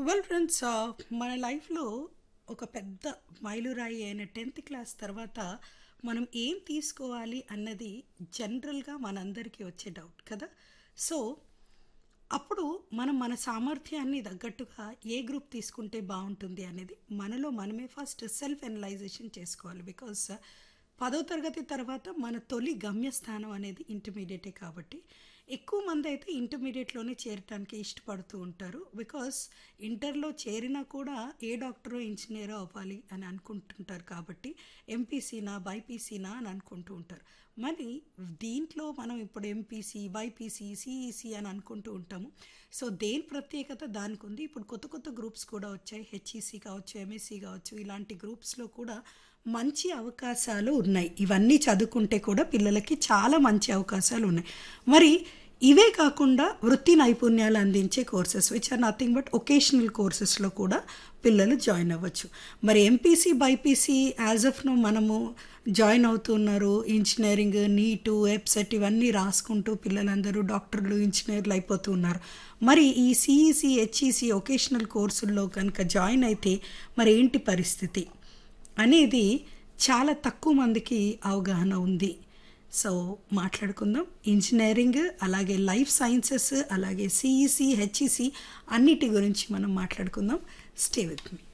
well friends మన లైఫ్లో ఒక పెద్ద మైలురాయి అయిన టెన్త్ క్లాస్ తర్వాత మనం ఏం తీసుకోవాలి అన్నది జనరల్గా మనందరికీ వచ్చే డౌట్ కదా సో అప్పుడు మనం మన సామర్థ్యాన్ని తగ్గట్టుగా ఏ గ్రూప్ తీసుకుంటే బాగుంటుంది అనేది మనలో మనమే ఫస్ట్ సెల్ఫ్ ఎనలైజేషన్ చేసుకోవాలి బికాస్ పదో తరగతి తర్వాత మన తొలి గమ్యస్థానం అనేది ఇంటర్మీడియటే కాబట్టి ఎక్కువ మంది అయితే ఇంటర్మీడియట్లోనే చేరటానికి ఇష్టపడుతూ ఉంటారు బికాస్ ఇంటర్లో చేరినా కూడా ఏ డాక్టరో ఇంజనీరో అవ్వాలి అని అనుకుంటుంటారు కాబట్టి ఎంపీసీనా బైపీసీనా అని అనుకుంటూ ఉంటారు మరి దీంట్లో మనం ఇప్పుడు ఎంపీసీ బైపీసీ సిఈసీ అని అనుకుంటూ ఉంటాము సో దేని ప్రత్యేకత దానికి ఉంది ఇప్పుడు కొత్త కొత్త గ్రూప్స్ కూడా వచ్చాయి హెచ్ఈసీ కావచ్చు ఎంఎస్సీ కావచ్చు ఇలాంటి గ్రూప్స్లో కూడా మంచి అవకాశాలు ఉన్నాయి ఇవన్నీ చదువుకుంటే కూడా పిల్లలకి చాలా మంచి అవకాశాలు ఉన్నాయి మరి ఇవే కాకుండా వృత్తి నైపుణ్యాలు అందించే courses which are nothing but vocational కోర్సెస్లో కూడా పిల్లలు జాయిన్ అవ్వచ్చు మరి ఎంపీసీ బైపీసీ యాజ్ ఆఫ్ ను మనము జాయిన్ అవుతున్నారు ఇంజనీరింగ్ నీటు వెబ్సెట్ ఇవన్నీ రాసుకుంటూ పిల్లలందరూ డాక్టర్లు ఇంజనీర్లు అయిపోతూ ఉన్నారు మరి ఈ సిఈసి హెచ్ఈసి ఒకేషనల్ కోర్సుల్లో కనుక జాయిన్ అయితే మరి ఏంటి పరిస్థితి అనేది చాలా తక్కువ మందికి అవగాహన ఉంది సో మాట్లాడుకుందాం ఇంజనీరింగ్ అలాగే లైఫ్ సైన్సెస్ అలాగే సిఈసి హెచ్ఈసి అన్నిటి గురించి మనం మాట్లాడుకుందాం స్టే విత్ మీ